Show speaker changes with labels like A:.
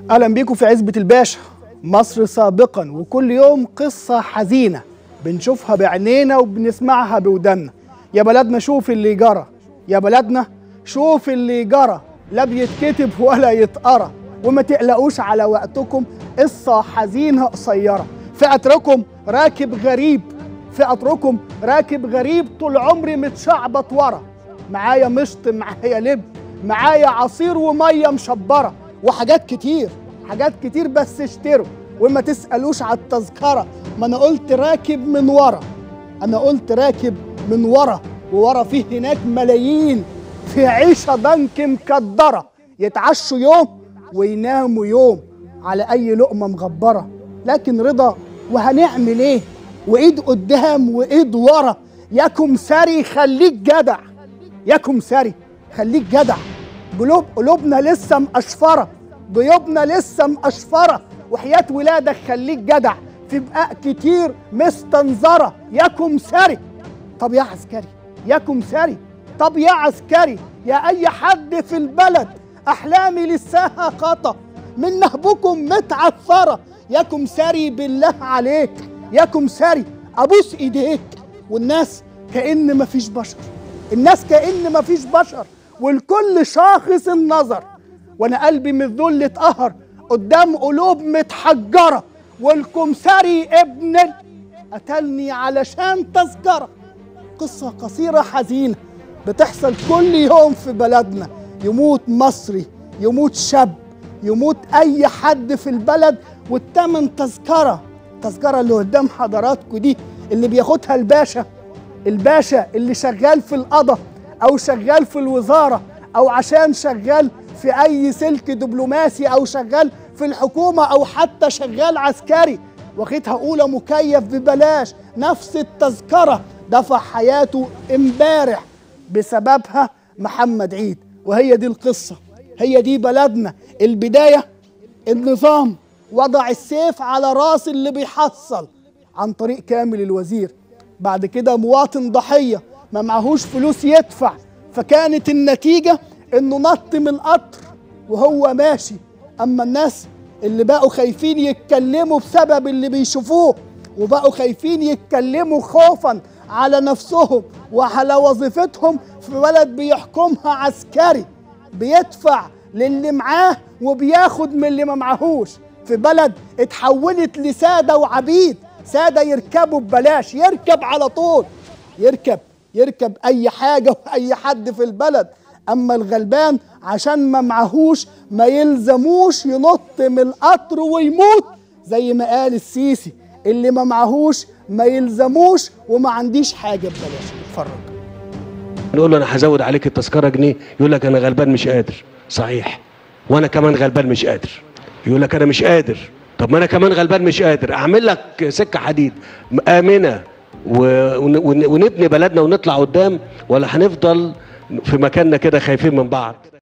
A: اهلا بيكم في عزبة الباشا مصر سابقا وكل يوم قصة حزينة بنشوفها بعينينا وبنسمعها بودنا يا بلدنا شوف اللي جرى يا بلدنا شوف اللي جرى لا بيتكتب ولا يتقرا وما تقلقوش على وقتكم قصة حزينة قصيرة في قطركم راكب غريب في قطركم راكب غريب طول عمري متشعبط ورا معايا مشط معايا لب معايا عصير وميه مشبره وحاجات كتير حاجات كتير بس اشتروا وما تسالوش على التذكره ما انا قلت راكب من ورا انا قلت راكب من ورا وورا فيه هناك ملايين في عيشه ضنك مكدره يتعشوا يوم ويناموا يوم على اي لقمه مغبره لكن رضا وهنعمل ايه وايد قدام وايد ورا ياكم سري خليك جدع ياكم سري خليك جدع قلوب قلوبنا لسه مقشفره جيوبنا لسه مقشفره وحياه ولادك خليك جدع في بقاء كتير مستنظره ياكم سري طب يا عسكري ياكم سري طب يا عسكري يا اي حد في البلد احلامي لساها خطا من نهبكم متعثره ياكم سري بالله عليك ياكم سري ابوس ايديك والناس كأن مفيش بشر الناس كأن مفيش بشر والكل شاخص النظر وانا قلبي من الذل اتقهر قدام قلوب متحجرة والكمثري ابن ال- قتلني علشان تذكرة قصة قصيرة حزينة بتحصل كل يوم في بلدنا يموت مصري يموت شاب يموت اي حد في البلد والتمن تذكرة تذكرة اللي قدام حضراتكم دي اللي بياخدها الباشا الباشا اللي شغال في القضاء او شغال في الوزاره او عشان شغال في اي سلك دبلوماسي او شغال في الحكومه او حتى شغال عسكري واخدها اولى مكيف ببلاش نفس التذكره دفع حياته امبارح بسببها محمد عيد وهي دي القصه هي دي بلدنا البدايه النظام وضع السيف على راس اللي بيحصل عن طريق كامل الوزير بعد كده مواطن ضحية ما معهوش فلوس يدفع فكانت النتيجة انه نط من القطر وهو ماشي اما الناس اللي بقوا خايفين يتكلموا بسبب اللي بيشوفوه وبقوا خايفين يتكلموا خوفا على نفسهم وعلى وظيفتهم في بلد بيحكمها عسكري بيدفع للي معاه وبياخد من اللي ما معهوش في بلد اتحولت لساده وعبيد ساده يركبوا ببلاش يركب على طول يركب يركب اي حاجه واي حد في البلد اما الغلبان عشان ما معهوش ما يلزموش ينط من القطر ويموت زي ما قال السيسي اللي ما معهوش ما يلزموش وما عنديش حاجه ببلاش اتفرج
B: نقول له انا هزود عليك التذكره جنيه يقول لك انا غلبان مش قادر صحيح وانا كمان غلبان مش قادر يقول لك انا مش قادر طب ما انا كمان غلبان مش قادر اعمل لك سكه حديد امنه و- ون- ون- ونبني بلدنا ونطلع قدام ولا هنفضل في مكاننا كده خايفين من بعض